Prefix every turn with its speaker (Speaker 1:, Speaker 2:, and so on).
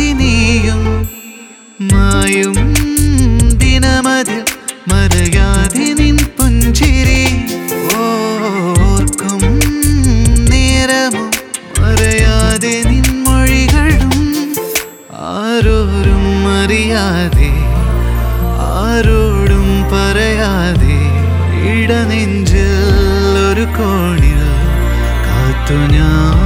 Speaker 1: മാറ്റി നീയും മായും ദിനമതിൽ മറയാതെ നിൻ പുഞ്ചിരി ഓർക്കും നേരമോ മറയാതെ നിൻ മൊഴികളും ആരോരും അറിയാതെ ആരോടും പറയാതെ ഇടനെഞ്ചിൽ ഒരു കോണിൽ കാത്തു ഞാൻ